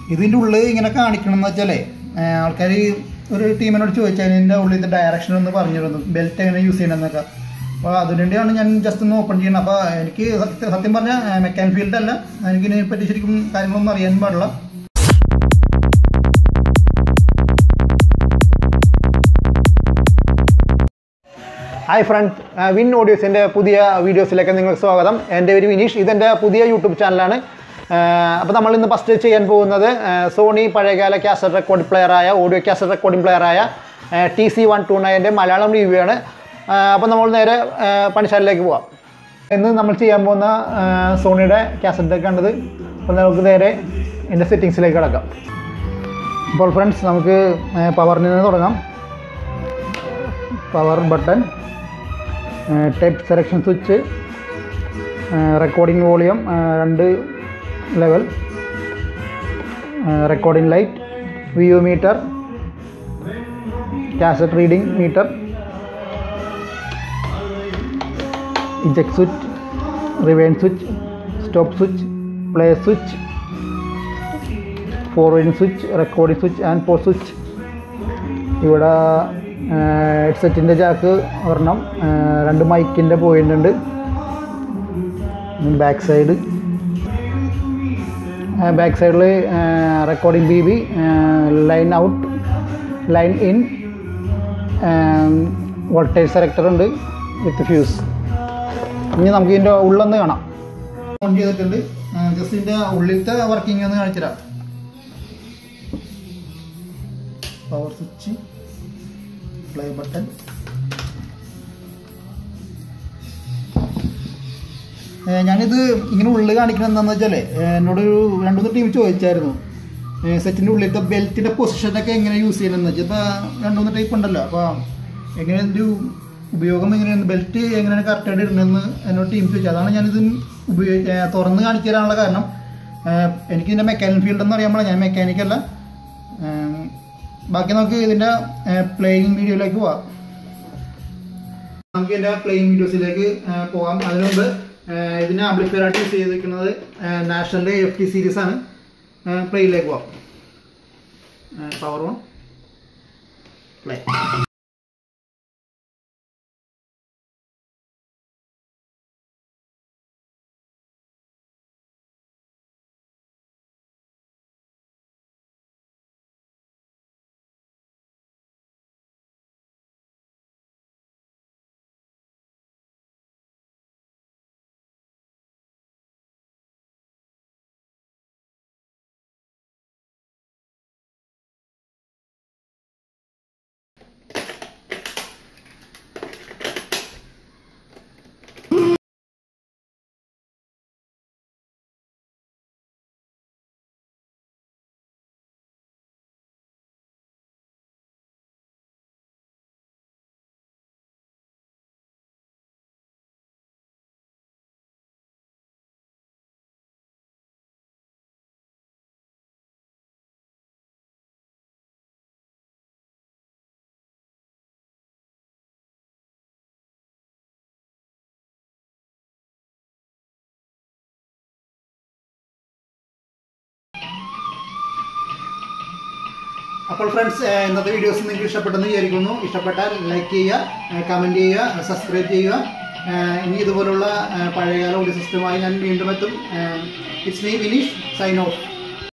ഇതിൻ്റെ ഉള്ളിൽ ഇങ്ങനെ കാണിക്കണം എന്ന് വെച്ചാലേ ആൾക്കാർ ഒരു ടീമിനോട് ചോദിച്ചാൽ ഇതിൻ്റെ ഉള്ളിൽ ഡയറക്ഷൻ ഒന്ന് പറഞ്ഞു തരുന്നു ബെൽറ്റ് എങ്ങനെ യൂസ് ചെയ്യണമെന്നൊക്കെ അപ്പോൾ അതിനുവേണ്ടിയാണ് ഞാൻ ജസ്റ്റ് ഒന്ന് ഓപ്പൺ ചെയ്യുന്നത് അപ്പോൾ എനിക്ക് സത്യ- സത്യം പറഞ്ഞാൽ മെക്കാനിക് ഫീൽഡ് അല്ല എനിക്ക് ഇതിനെപ്പറ്റി ശരിക്കും കാര്യങ്ങളൊന്നും അറിയാൻ പാടില്ല ഹായ് ഫ്രണ്ട്സ് വിൻ ഓഡിയോസിൻ്റെ പുതിയ വീഡിയോസിലേക്ക് നിങ്ങൾക്ക് സ്വാഗതം എൻ്റെ ഒരു വിനീഷ് ഇതെൻ്റെ പുതിയ യൂട്യൂബ് ചാനലാണ് അപ്പോൾ നമ്മൾ ഇന്ന് ഫസ്റ്റ് ചെയ്യാൻ പോകുന്നത് സോണി പഴയകാല കാസറ്റ് റെക്കോർഡ് പ്ലെയറായ ഓഡിയോ കാസറ്റ് റെക്കോർഡിംഗ് പ്ലെയറായ ടി സി വൺ ടു നയൻ്റെ മലയാളം റിവ്യൂ ആണ് അപ്പോൾ നമ്മൾ നേരെ ആ, പണിശാലയിലേക്ക് പോവാം ഇന്ന് നമ്മൾ ചെയ്യാൻ പോകുന്ന ആ, സോണിയുടെ കാസറ്റ് കണ്ടത് അപ്പോൾ നമുക്ക് നേരെ എൻ്റെ സെറ്റിങ്സിലേക്ക് കിടക്കാം അപ്പോൾ ഫ്രണ്ട്സ് നമുക്ക് പവറിൽ നിന്ന് തുടങ്ങാം power button type selection switch recording volume രണ്ട് level recording light view meter cassette reading meter eject switch rewind switch stop switch play switch forwarding switch recording switch and post switch ഇവിടെ ഹെഡ്സെറ്റിൻ്റെ jack ഒരെണ്ണം ആ, രണ്ട് മൈക്കിൻ്റെ point ഉണ്ട് back side back സൈഡിൽ recording B B line out line in voltage selector ഉണ്ട് with fuse ഇനി നമുക്ക് ഇതിൻ്റെ ഉള്ളൊന്ന് കാണാം ഓൺ ചെയ്തിട്ടുണ്ട് ജസ്റ്റ് ഇതിൻ്റെ ഉള്ളിലത്തെ വർക്കിംഗ് ഒന്ന് കാണിച്ചുതരാം പവർ സ്വിച്ച് പ്ലേ ബട്ടൺ ഞാനിത് ഇങ്ങനെ ഉള്ളിൽ കാണിക്കണം എന്താണെന്ന് വെച്ചാലേ ഏഹ് എന്നോടൊരു രണ്ടു മൂന്ന് ടീം ചോദിച്ചായിരുന്നു സെറ്റിൻ്റെ ഉള്ളിലത്തെ ബെൽറ്റിൻ്റെ പൊസിഷനൊക്കെ എങ്ങനെ യൂസ് ചെയ്യണമെന്ന് വെച്ചാൽ ഇപ്പോൾ രണ്ട് മൂന്ന് ടൈപ്പ് ഉണ്ടല്ലോ അപ്പോൾ എങ്ങനെ ഒരു ഉപയോഗം എങ്ങനെയാണ് ബെൽറ്റ് എങ്ങനെയാണ് കറക്റ്റായിട്ട് ഇടണമെന്ന് എന്നോട് ടീം ചോദിച്ചു അതാണ് ഞാനിത് ഉപയോഗി ഏഹ് തുറന്ന് കാണിച്ചു തരാനുള്ള കാരണം ഏഹ് എനിക്കിതിൻ്റെ മെക്കാനിക് ഫീൽഡ് എന്ന് അറിയാൻ ഞാൻ മെക്കാനിക്കല്ല ഏഹ് ബാക്കി നമുക്ക് ഇതിൻ്റെ പ്ലേയിങ് വീഡിയോയിലേക്ക് പോവാം നമുക്ക് ഇതിൻ്റെ പ്ലേയിങ് വീഡിയോസിലേക്ക് പോകാം അതിനു മുമ്പ് ഏഹ് ഇതിന് ആംപ്ലിഫയർ ആയിട്ട് യൂസ് ചെയ്തിരിക്കുന്നത് നാഷണലിൻ്റെ എഫ് ടി സീരീസ് ആണ് പ്ലേയിലേക്ക് പോവാം പവർ വൺ പ്ലേ അപ്പോൾ ഫ്രണ്ട്സ് ഇന്നത്തെ വീഡിയോസ് നിങ്ങൾക്ക് ഇഷ്ടപ്പെട്ടെന്ന് വിചാരിക്കുന്നു ഇഷ്ടപ്പെട്ടാൽ ലൈക്ക് ചെയ്യുക കമൻറ്റ് ചെയ്യുക സബ്സ്ക്രൈബ് ചെയ്യുക ഏഹ് ഇനി ഇതുപോലുള്ള ഏഹ് പഴയകാല ഓഡിയോ സിസ്റ്റമായി ഞാൻ വീണ്ടും എത്തും it's me Vineesh sign of